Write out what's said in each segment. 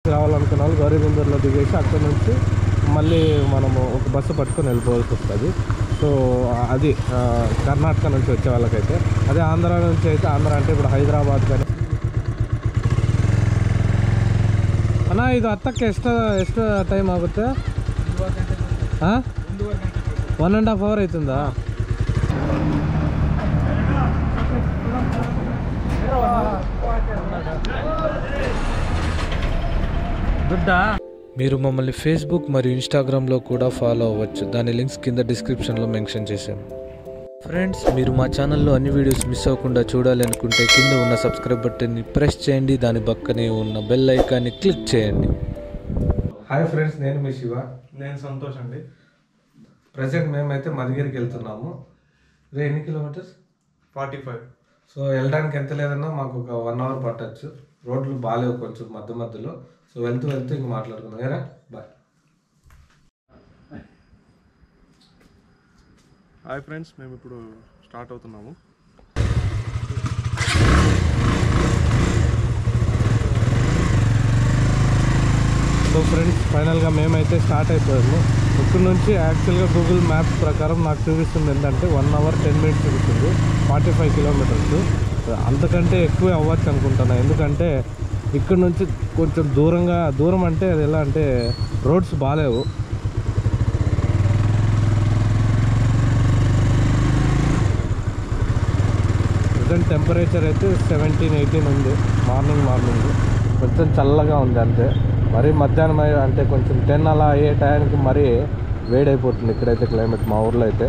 రావాలనుకున్న వాళ్ళు గౌరీబిందూరులో దిగేసి అక్కడ నుంచి మళ్ళీ మనము ఒక బస్సు పట్టుకొని వెళ్ళిపోవాల్సి వస్తుంది సో అది ఆ, కర్ణాటక నుంచి వచ్చే వాళ్ళకైతే అదే ఆంధ్ర నుంచి అయితే ఆంధ్ర అంటే ఇప్పుడు హైదరాబాద్ కానీ ಅಣ್ಣ ಇದು ಹತ್ತಕ್ಕೆ ಎಷ್ಟು ಎಷ್ಟು ಟೈಮ್ ಆಗುತ್ತೆ ಹಾಂ ಒನ್ ಆ್ಯಂಡ್ ಹಾಫ್ ಅವರ್ ಆಯ್ತಂದಾ ದುಡ್ಡಾ మీరు మమ్మల్ని ఫేస్బుక్ మరియు ఇన్స్టాగ్రామ్లో కూడా ఫాలో అవ్వచ్చు దాని లింక్స్ కింద డిస్క్రిప్షన్లో మెన్షన్ చేశాను ఫ్రెండ్స్ మీరు మా ఛానల్లో అన్ని వీడియోస్ మిస్ అవ్వకుండా చూడాలి అనుకుంటే కింద ఉన్న సబ్స్క్రైబ్ బటన్ని ప్రెస్ చేయండి దాని పక్కనే ఉన్న బెల్ ఐకాన్ని క్లిక్ చేయండి హాయ్ ఫ్రెండ్స్ నేను మీ శివ నేను సంతోష్ అండి ప్రజెంట్ మేమైతే మధుగిరికి వెళ్తున్నాము ఇది ఎన్ని కిలోమీటర్స్ ఫార్టీ ఫైవ్ సో వెళ్ళడానికి ఎంత లేదన్నా మాకు ఒక వన్ అవర్ పట్టచ్చు రోడ్లు బాగాలేవు కొంచెం మధ్య మధ్యలో సో వెళ్తూ వెళ్తూ ఇంక మాట్లాడుకుందాం ఏరా బాయ్ హాయ్ ఫ్రెండ్స్ మేము ఇప్పుడు స్టార్ట్ అవుతున్నాము సో ఫ్రెండ్స్ ఫైనల్గా మేమైతే స్టార్ట్ అయిపోయాము ఇక్కడ నుంచి యాక్చువల్గా గూగుల్ మ్యాప్స్ ప్రకారం నాకు చూపిస్తుంది ఏంటంటే వన్ అవర్ టెన్ మినిట్స్ చూపిస్తుంది ఫార్టీ ఫైవ్ కిలోమీటర్స్ అంతకంటే ఎక్కువే అవ్వచ్చు అనుకుంటున్నా ఎందుకంటే ఇక్కడ నుంచి కొంచెం దూరంగా దూరం అంటే అది ఎలా అంటే రోడ్స్ బాగాలేవు ప్రజెంట్ టెంపరేచర్ అయితే సెవెంటీన్ ఎయిటీన్ ఉంది మార్నింగ్ మార్నింగ్ కొంచెం చల్లగా ఉంది అంతే మరీ మధ్యాహ్నం అయ్యే- అంటే కొంచెం టెన్ అలా అయ్యే టైంకి మరీ వేడైపోతుంది ఇక్కడైతే క్లైమేట్ మా ఊర్లో అయితే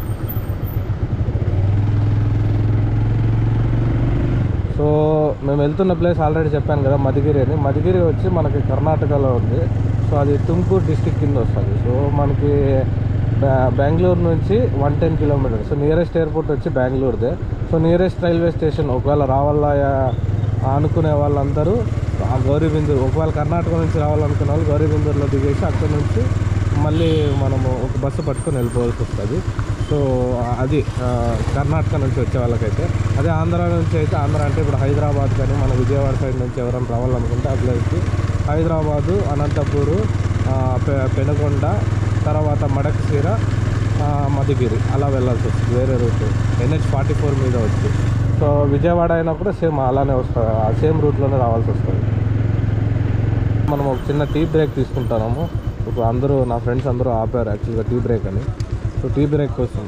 సో మేము వెళ్తున్న ప్లేస్ ఆల్రెడీ చెప్పాను కదా మధుగిరి అని మధుగిరి వచ్చి మనకి కర్ణాటకలో ఉంది సో అది తుమ్కూరు డిస్టిక్ కింద వస్తుంది సో మనకి బె- బెంగళూరు నుంచి one ten kilometres so nearest airport వచ్చి బెంగళూరుదే సో నియరెస్ట్ రైల్వే స్టేషన్ ఒకవేళ రావాలా అనుకునే వాళ్ళందరూ ఆ గౌరీబిందూరు ఒకవేళ కర్ణాటక నుంచి రావాలనుకునే వాళ్ళు గౌరీబిందూరులో దిగేసి అక్కడ నుంచి మళ్ళీ మనము ఒక బస్సు పట్టుకొని వెళ్ళిపోవాల్సి వస్తుంది సో అది ఆ, కర్ణాటక నుంచి వచ్చే వాళ్ళకైతే అదే ఆంధ్ర నుంచి అయితే ఆంధ్ర అంటే ఇప్పుడు హైదరాబాద్ కానీ మన విజయవాడ సైడ్ నుంచి ఎవరైనా రావాలనుకుంటే ఆ ప్లేస్కి హైదరాబాదు అనంతపూరు ఆ, పె- పెనుగొండ తర్వాత మడకశీర ఆ, మధుగిరి అలా వెళ్ళాల్సి వస్తుంది వేరే రూట్ ఎన్హెచ్ ఫార్టీ ఫోర్ మీద వచ్చి సో విజయవాడ అయినా కూడా సేమ్ అలానే వస్తుంది ఆ సేమ్ రూట్లోనే రావాల్సి వస్తుంది మనం ఒక చిన్న టీ బ్రేక్ తీసుకుంటున్నాము ఇప్పుడు అందరూ నా ఫ్రెండ్స్ అందరూ ఆపారు యాక్చువల్గా టీ బ్రేక్ అని సో టీ బ్రేక్ కోసం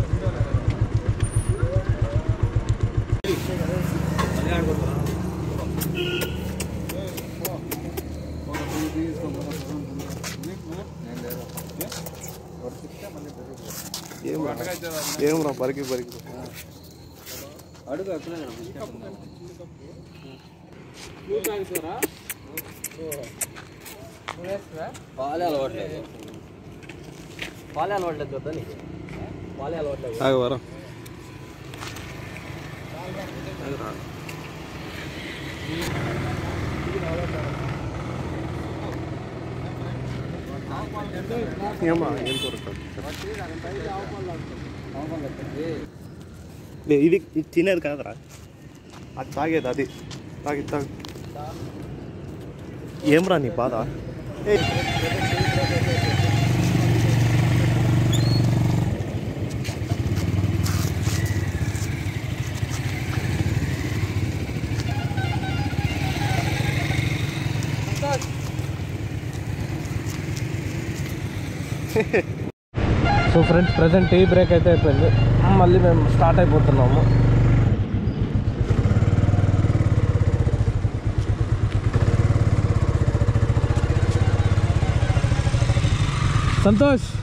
ఏం రా పరికి పరికి పాలే అలవాట్లేదు పాలే అలవాట్లేదు కదా నీకు పాలే అలవాట్లేదు ఆగు వరం ఏమా ఏం కొరక లే, ఇది ఇది తినేది కాదురా అది తాగేది అది తాగి తాగి ఏమ్రా నీ బాధ ఏ, so friends present tea break అయితే అయిపోయింది మళ్ళీ మేము స్టార్ట్ అయిపోతున్నాము సంతోష్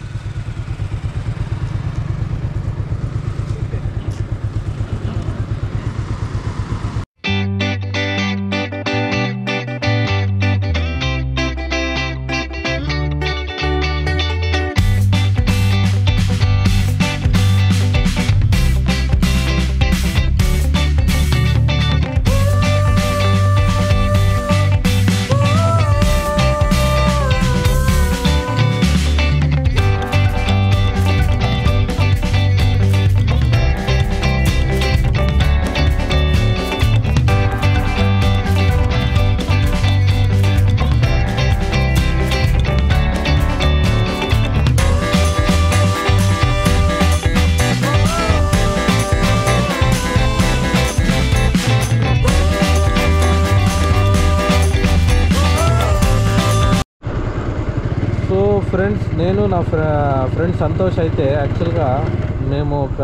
ఫ్రెండ్స్ నేను నా ఫ్రెండ్ సంతోష్ అయితే యాక్చువల్గా మేము ఒక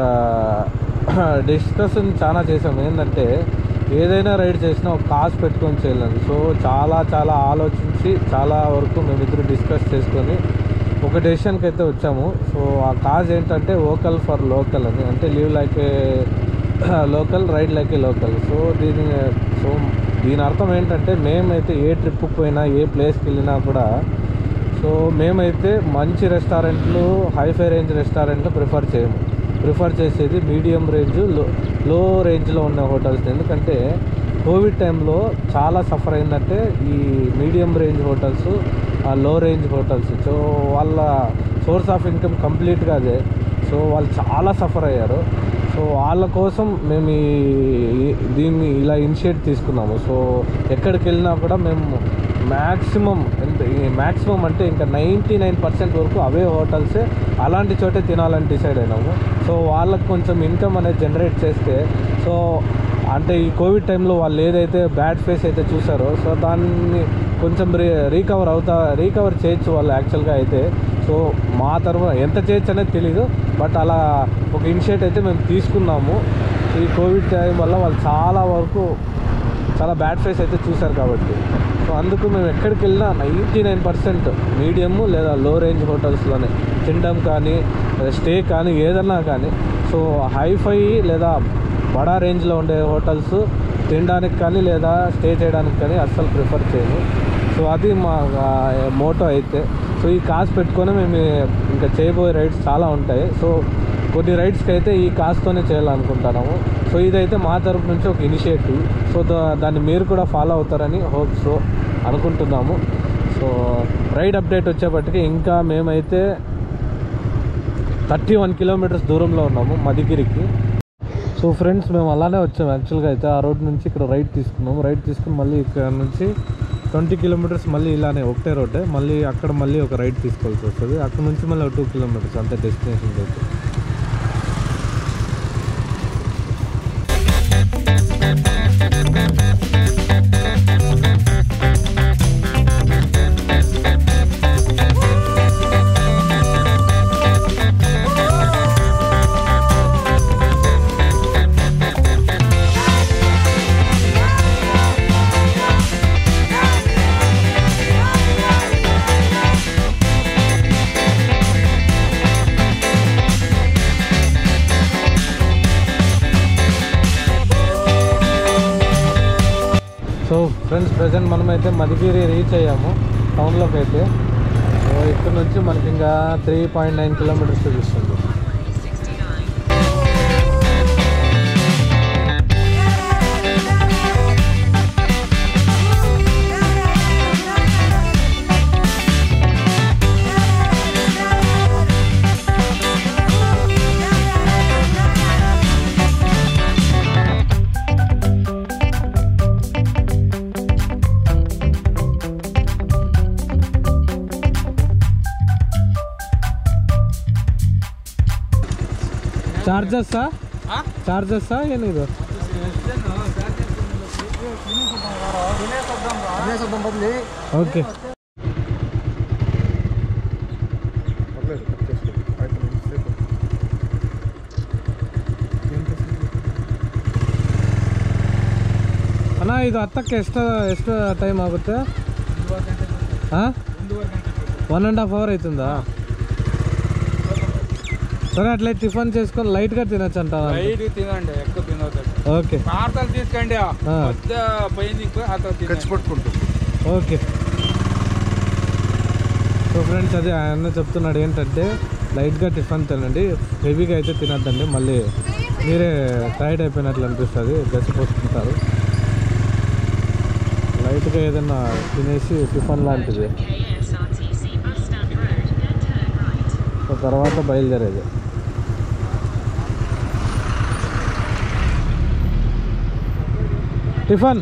డిస్కషన్ చాలా చేసాము ఏంటంటే ఏదైనా రైడ్ చేసినా ఒక కాస్ట్ పెట్టుకొని చేయాలని సో చాలా చాలా ఆలోచించి చాలా వరకు మేమిద్దరు డిస్కస్ చేసుకొని ఒక డెసిషన్కి అయితే వచ్చాము సో ఆ కాజ్ ఏంటంటే ఓకల్ ఫర్ లోకల్ అని అంటే live like a local ride like a local so దీని సో దీని అర్థం ఏంటంటే మేమైతే ఏ ట్రిప్కి పోయినా ఏ ప్లేస్కి వెళ్ళినా కూడా సో మేమైతే మంచి రెస్టారెంట్లు హైఫై రేంజ్ రెస్టారెంట్లు ప్రిఫర్ చేయము ప్రిఫర్ చేసేది మీడియం రేంజ్ లో లో రేంజ్లో ఉన్న హోటల్స్ ఎందుకంటే కోవిడ్ టైంలో చాలా సఫర్ అయిందంటే ఈ మీడియం రేంజ్ హోటల్స్ ఆ లో రేంజ్ హోటల్స్ సో వాళ్ళ సోర్స్ ఆఫ్ ఇన్కమ్ కంప్లీట్గా అదే సో వాళ్ళు చాలా సఫర్ అయ్యారు సో వాళ్ళ కోసం మేము ఈ దీన్ని ఇలా ఇనిషియేట్ తీసుకున్నాము సో ఎక్కడికి వెళ్ళినా కూడా మేము మ్యాక్సిమం ఎంత మ్యాక్సిమం అంటే ఇంకా నైంటీ నైన్ పర్సెంట్ వరకు అవే హోటల్సే అలాంటి చోటే తినాలని డిసైడ్ అయినాము సో వాళ్ళకి కొంచెం ఇన్కమ్ అనేది జనరేట్ చేస్తే సో అంటే ఈ కోవిడ్ టైంలో వాళ్ళు ఏదైతే బ్యాడ్ ఫేస్ అయితే చూసారో సో దాన్ని కొంచెం రీ రీకవర్ అవుతా రీకవర్ చేయొచ్చు వాళ్ళు యాక్చువల్గా అయితే సో మా తరఫున ఎంత చేయొచ్చు అనేది తెలీదు బట్ అలా ఒక ఇనిషియేట్ అయితే మేము తీసుకున్నాము ఈ కోవిడ్ టైం వల్ల వాళ్ళు చాలా వరకు చాలా బ్యాడ్ ఫేస్ అయితే చూశారు కాబట్టి సో అందుకు మేము ఎక్కడికి వెళ్ళినా నైంటీ నైన్ పర్సెంట్ మీడియము లేదా లో రేంజ్ హోటల్స్లోనే తినడం కానీ స్టే కానీ ఏదన్నా కానీ సో హైఫై లేదా బడా రేంజ్లో ఉండే హోటల్స్ తినడానికి కానీ లేదా స్టే చేయడానికి కానీ అస్సలు ప్రిఫర్ చేయను సో అది మా మోటో అయితే సో ఈ కాస్ట్ పెట్టుకొని మేము ఇంకా చేయబోయే రైడ్స్ చాలా ఉంటాయి సో కొన్ని రైడ్స్కి అయితే ఈ కాస్తోనే చేయాలనుకుంటున్నాము సో ఇదైతే మా తరపు నుంచి ఒక ఇనిషియేటివ్ సో దా- దాన్ని మీరు కూడా ఫాలో అవుతారని హోప్ సో అనుకుంటున్నాము సో రైడ్ అప్డేట్ వచ్చేపటికి ఇంకా మేమైతే థర్టీ వన్ కిలోమీటర్స్ దూరంలో ఉన్నాము మదిగిరికి సో ఫ్రెండ్స్ మేము అలానే వచ్చాము యాక్చువల్గా అయితే ఆ రోడ్ నుంచి ఇక్కడ రైట్ తీసుకున్నాము రైట్ తీసుకుని మళ్ళీ ఇక్కడ నుంచి ట్వంటీ కిలోమీటర్స్ మళ్ళీ ఇలానే ఒకటే రోడ్డే మళ్ళీ అక్కడ మళ్ళీ ఒక రైడ్ తీసుకోవాల్సి వస్తుంది అక్కడ నుంచి మళ్ళీ ఒక టూ కిలోమీటర్స్ అంతే డెస్టినేషన్కి అయితే సో ఫ్రెండ్స్ ప్రజెంట్ మనమైతే మదిగిరి రీచ్ అయ్యాము టౌన్లోకి అయితే సో ఇక్కడ నుంచి మనకి ఇంకా త్రీ పాయింట్ నైన్ కిలోమీటర్స్ చూపిస్తుంది ಚಾರ್ಜಸ್ಸಾ ಚಾರ್ಜಸ್ಸಾ ಏನಿದು ఓకే పర్లేదు కట్ చేసుకో ఐదు నిమిషం సేపు ಅಣ್ಣ ಇದು ಹತ್ತಕ್ಕೆ ಎಷ್ಟು ಎಷ್ಟು ಟೈಮ್ ಆಗುತ್ತೆ ಹಾಂ వన్ అండ్ హాఫ్ అవర్ అవుతుందా సరే అట్లయితే టిఫిన్ చేసుకొని లైట్గా తినొచ్చు అంటావా లైట్ తినండి ఎక్కువ తినవద్దు ఓకే పార్సల్ తీసుకోండి ఆ. పెద్ద పైన అతను ఖర్చు పట్టుకుంటూ ఓకే సో ఫ్రెండ్స్ అదే ఆయన చెప్తున్నాడు ఏంటంటే లైట్గా టిఫిన్ తినండి హెవీగా అయితే తినద్దండి మళ్ళీ మీరే టైర్డ్ అయిపోయినట్లు అనిపిస్తుంది గచ్చిపోసుకుంటారు లైట్గా ఏదైనా తినేసి టిఫిన్ లాంటిది KSRTC bus stand road, then turn right. So తర్వాత బయలుదేరేది టిఫన్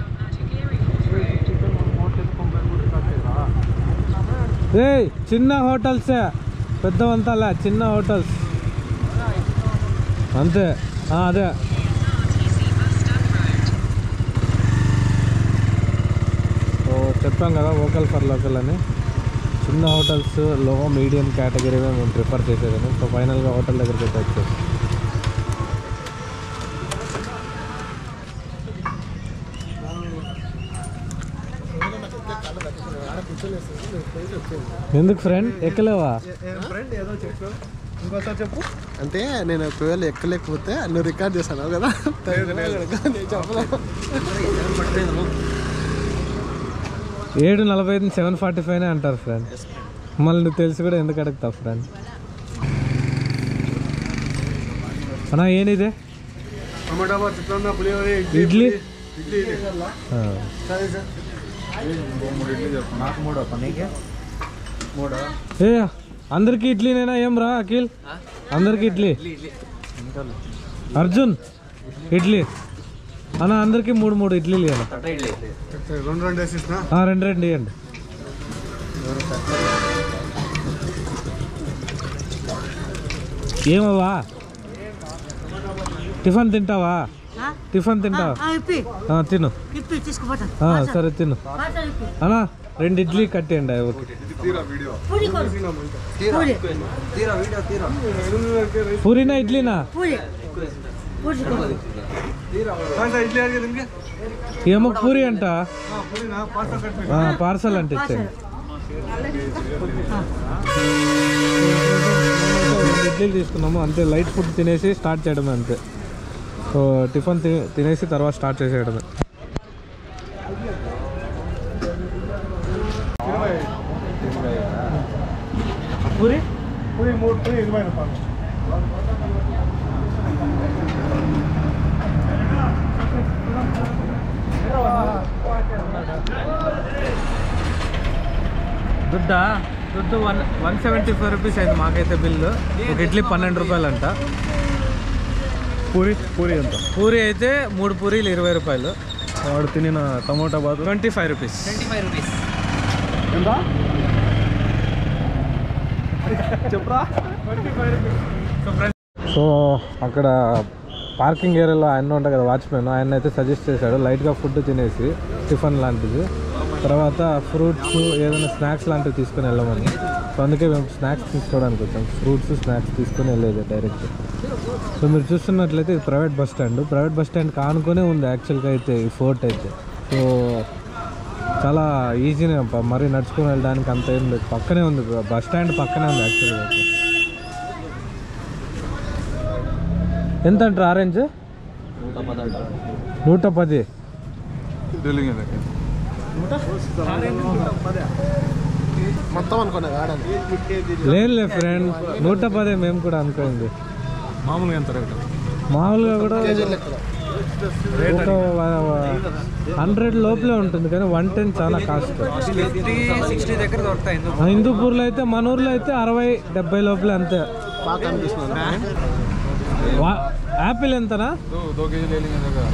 ఏ చిన్న హోటల్సే పెద్దవంతాలే చిన్న హోటల్స్ అంతే ఆ, అదే KSRTC bus stand road. So చెప్పాం కదా వోకల్ ఫర్ లోకల్ అని చిన్న హోటల్స్ లో మీడియం కేటగిరీ మేము ప్రిఫర్ చేసేదాన్ని సో ఫైనల్గా హోటల్ దగ్గరికి అయితే వచ్చేసి ఎందుకు ఫ్రెండ్ ఎక్కలేవా ఫ్రెండ్ ఏదో చెప్పు ఇంకోసారి చెప్పు అంటే నేను ఒకవేళ ఎక్కలేకపోతే నువ్వు రికార్డ్ చేశాను కదా నేను చెప్పలేదు ఏడు నలభై ఐదు సెవెన్ ఫార్టీ ఫైవ్ అంటారు ఫ్రెండ్ మళ్ళీ నువ్వు తెలిసి కూడా ఎందుకు అడుగుతావు ఫ్రెండ్ అన్నా ఏనిదే టమాటా బాత్ చిత్రాన్న పులిహోర ఇడ్లీ ఇడ్లీ ఇడ్లీ ఆ. సరే సార్ నాకు మూడో పనికి మూడో ఏ అందరికి ఇడ్లీనేనా ఏం రా అఖిల్ అందరికి ఇడ్లీ అర్జున్ ఇడ్లీ అన్న అందరికి మూడు మూడు ఇడ్లీలు ఇవ్వాలి రెండు రెండు వేసేసిన ఆ, రెండు రెండు ఇవ్వండి ఏమవ్వా టిఫిన్ తింటావా టిఫిన్ తింటావా ఇప్పి ఆ, తిను ఇప్పి తీసుకుపోతాను ఆ, సరే తిను పార్సల్ ఇప్పి అన్నా రెండు ఇడ్లీ కట్టేయండి ఓకే పూరి కొడు పూరి తీరా వీడియో తీరా పూరినా ఇడ్లీనా పూరి పూరి కొడు ఇడ్లీ అడిగేది ఇంకే ఏమో పూరి అంట పులినా పాస్తా కట్ ఆ, పార్సల్ అంటే ఇచ్చేయండి రెండు ఇడ్లీలు తీసుకున్నాము అంతే లైట్ ఫుడ్ తినేసి స్టార్ట్ చేయడమే అంతే సో టిఫిన్ తి- తినేసి తర్వాత స్టార్ట్ చేసేయడమే పూరి పూరి మూడు పూరి ఇరవై రూపాయలు దుడ్డా దుడ్డు one one seventy five rupees అయింది మాకైతే బిల్లు ఒక ఇడ్లీ పన్నెండు రూపాయలు అంట పూరి పూరి ఎంత పూరి అయితే మూడు పూరీలు ఇరవై రూపాయలు వాడు తినిన tomato bath twenty five rupees twenty five rupees ఎంత చెప్పరా సో అక్కడ పార్కింగ్ ఏరియాలో ఆయన ఉంటాయి కదా వాచ్మెన్ ఆయన అయితే సజెస్ట్ చేశాడు లైట్గా ఫుడ్ తినేసి టిఫిన్ లాంటిది తర్వాత ఫ్రూట్స్ ఏదైనా స్నాక్స్ లాంటివి తీసుకొని వెళ్ళమని సో అందుకే మేము స్నాక్స్ తీసుకోవడానికి వచ్చాం ఫ్రూట్స్ స్నాక్స్ తీసుకొని వెళ్ళేది డైరెక్ట్ సో మీరు చూస్తున్నట్లయితే ఇది private bus stand private bus stand కానుకొనే ఉంది యాక్చువల్గా అయితే ఈ ఫోర్ట్ అయితే సో చాలా ఈజీనే ప- మరీ నడుచుకొని వెళ్ళడానికి అంత ఏం లేదు పక్కనే ఉంది బస్ స్టాండ్ పక్కనే ఉంది యాక్చువల్గా అయితే ఎంత అంటారు ఆరెంజ్ నూట పది మొత్తం అనుకున్నా ఆడని లేదులే ఫ్రెండ్ నూట పదే మేము కూడా అనుకోండి మామూలుగా ఎంత రేటు మామూలుగా కూడా ఒక హండ్రెడ్ లోపలే ఉంటుంది కానీ వన్ టెన్ చాలా కాస్ట్ ఫిఫ్టీ సిక్స్టీ దగ్గర దొరుకుతాయి ఎందుకు ఆ హిందూపూర్లో అయితే మన ఊర్లో అయితే అరవై డెబ్బై లోపలే అంతే బాగా అనిపిస్తుంది వా- యాపిల్ ఎంతనా दो के जी ले लेंगे जगह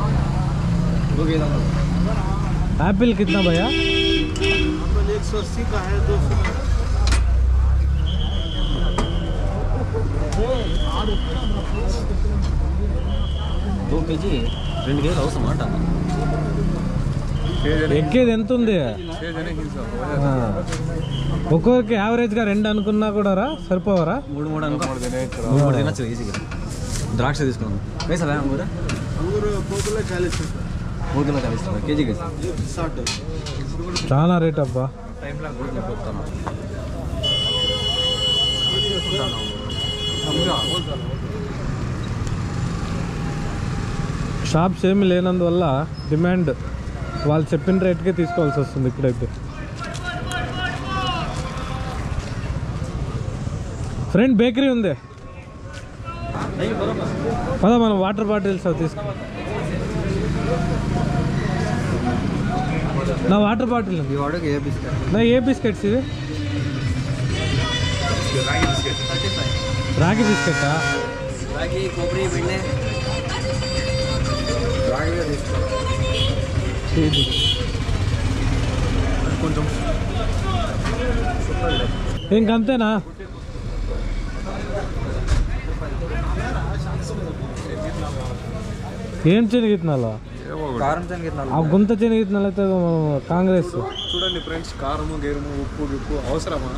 యాపిల్ కిतना భయ్యా एक सौ अस्सी का है दो सौ టూ కేజీ రెండు కేజీలు అవసరం అంట ఎక్కేది ఎంత ఉంది ఆ. ఒక్కొక్కరికి యావరేజ్గా రెండు అనుకున్నా కూడా రా సరిపోవరా మూడు మూడు అనుకో మూడు మూడు తినచ్చు ఈజీగా ద్రాక్ష తీసుకున్నాం పైసా మూడు अंगूर पोपला चालीस మూడు కిలో కలిసి కేజీ కేజీ साठ చాలా రేట్ అబ్బా షాప్స్ ఏమి లేనందువల్ల డిమాండ్ వాళ్ళు చెప్పిన రేట్కే తీసుకోవాల్సి వస్తుంది ఇక్కడైతే ఫ్రెండ్ బేకరీ ఉంది పద మనం వాటర్ బాటిల్స్ అవి తీసుకో నా వాటర్ బాటిల్ ఉంది. ఈ వాడికి ఏ బిస్కెట్ నా ఏ బిస్కెట్స్ ఇవి రాగి బిస్కెటా రాగి కొబ్బరి బెండే ఇది. ఇంకంతేనా ఏం చెనిగిత్నాలో కారం సంగీతం ఆ గుంత చెనిగిత్నాలైతే కాంగ్రెస్ చూడండి ఫ్రెండ్స్ కారము గేరము ఉప్పు గిప్పు అవసరమా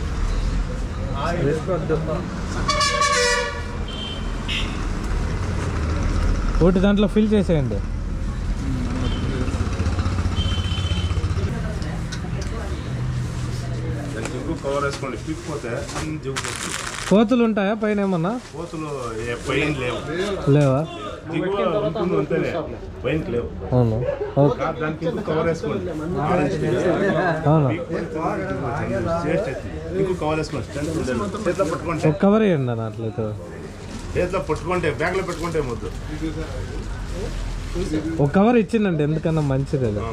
ఒకటి దాంట్లో ఫిల్ చేసేయండి దాని జిగ్గు కవర్ వేసుకోండి పిక్కిపోతే అన్ని జిగ్గు వస్తుంది. కోతులు ఉంటాయా పైన ఏమన్నా కోతులు ఏ పైన లేవు లేవా జిగ్గు ఉంటుంది అంతేనే పైన లేవు అవును ఓకే కా- దానికి ఇంకో కవర్ వేసుకోండి ఆరెంజ్ అవును టేస్ట్ అవుతుంది ఇంకో కవర్ వేసుకోండి స్ట్రెంత్ ఉండాలి. చేతిలో పట్టుకుంటే ఒక కవర్ వేయండి అన్న అట్లయితే చేతిలో పట్టుకుంటే బ్యాగ్ లో పెట్టుకుంటే ముద్దు ఒక కవర్ ఇచ్చిందండి ఎందుకన్నా మంచిది అది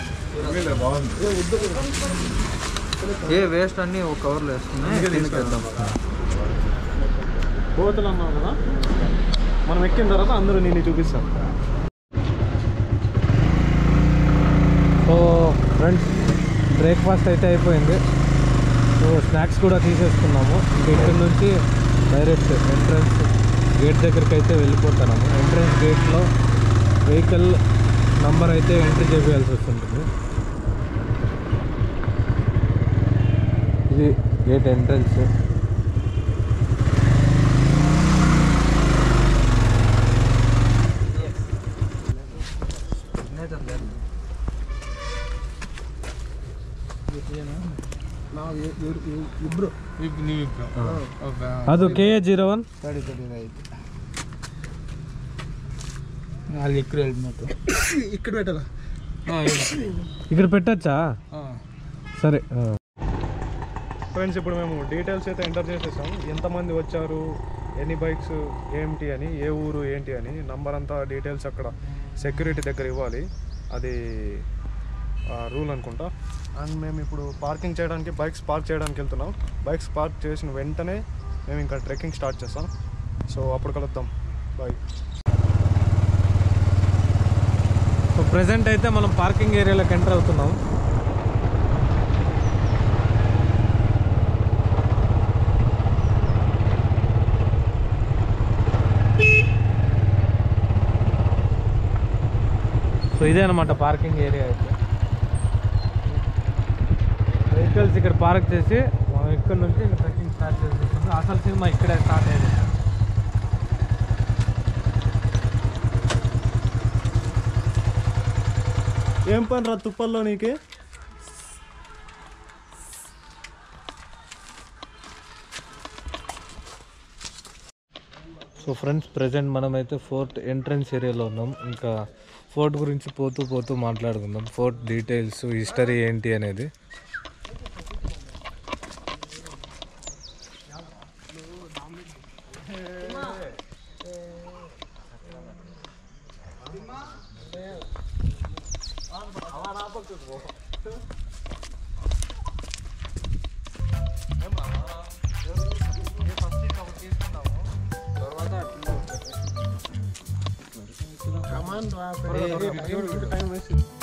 ఏ వేస్ట్ అన్ని ఒక కవర్లో వేసుకుని తీసుకెళ్తాం కోతలు అన్నావు కదా మనం ఎక్కిన తర్వాత అందరూ నేను చూపిస్తాం సో ఫ్రెండ్స్ బ్రేక్ఫాస్ట్ అయితే అయిపోయింది సో స్నాక్స్ కూడా తీసేసుకున్నాము ఇంకా ఇక్కడ నుంచి డైరెక్ట్ ఎంట్రన్స్ గేట్ దగ్గరికి అయితే వెళ్ళిపోతున్నాము ఎంట్రన్స్ గేట్లో వెహికల్ నంబర్ అయితే ఎంట్రీ చేయాల్సి వస్తుంటుంది ఇది గేట్ ఎంట్రన్స్ ಇಬ್ರು ನೀವಿಬ್ರು ಒಬ್ಬ ಅದು ಕೆ ಎ ಜೀರೋ ಒನ್ ತಡಿ ತಡಿ ಆಯ್ತು ಅಲ್ಲಿ ಇಕ್ಕರು ಹೆಲ್ಮೆಟ್ ఇక్కడ పెట్టాలా ಹಾಂ ఇక్కడ పెట్టచ్చా ಹಾಂ సరే ఆ. ఫ్రెండ్స్ ఇప్పుడు మేము డీటెయిల్స్ అయితే ఎంటర్ చేసేసాం ఎంతమంది వచ్చారు ఎన్ని బైక్స్ ఏంటి అని ఏ ఊరు ఏంటి అని నంబర్ అంతా డీటెయిల్స్ అక్కడ సెక్యూరిటీ దగ్గర ఇవ్వాలి అది రూల్ అనుకుంటా అండ్ మేము ఇప్పుడు పార్కింగ్ చేయడానికి బైక్స్ పార్క్ చేయడానికి వెళ్తున్నాం బైక్స్ పార్క్ చేసిన వెంటనే మేము ఇంకా ట్రెక్కింగ్ స్టార్ట్ చేస్తాం సో అప్పుడు కలుద్దాం బాయ్ సో ప్రజెంట్ అయితే మనం పార్కింగ్ ఏరియాలోకి ఎంటర్ అవుతున్నాం సో ఇదే అనమాట పార్కింగ్ ఏరియా అయితే వెహికల్స్ ఇక్కడ పార్క్ చేసి మనం ఇక్కడ నుంచి ఇంకా ట్రెక్కింగ్ స్టార్ట్ చేసేస్తుంది అసలు సినిమా ఇక్కడే స్టార్ట్ అయ్యేది ఏం పని రా తుప్పల్లో నీకే సో ఫ్రెండ్స్ ప్రజెంట్ మనమైతే ఫోర్ట్ ఎంట్రన్స్ ఏరియాలో ఉన్నాం ఇంకా ఫోర్ట్ గురించి పోతూ పోతూ మాట్లాడుకుందాం ఫోర్ట్ డీటెయిల్స్ హిస్టరీ ఏంటి అనేది టైం వేస్ట్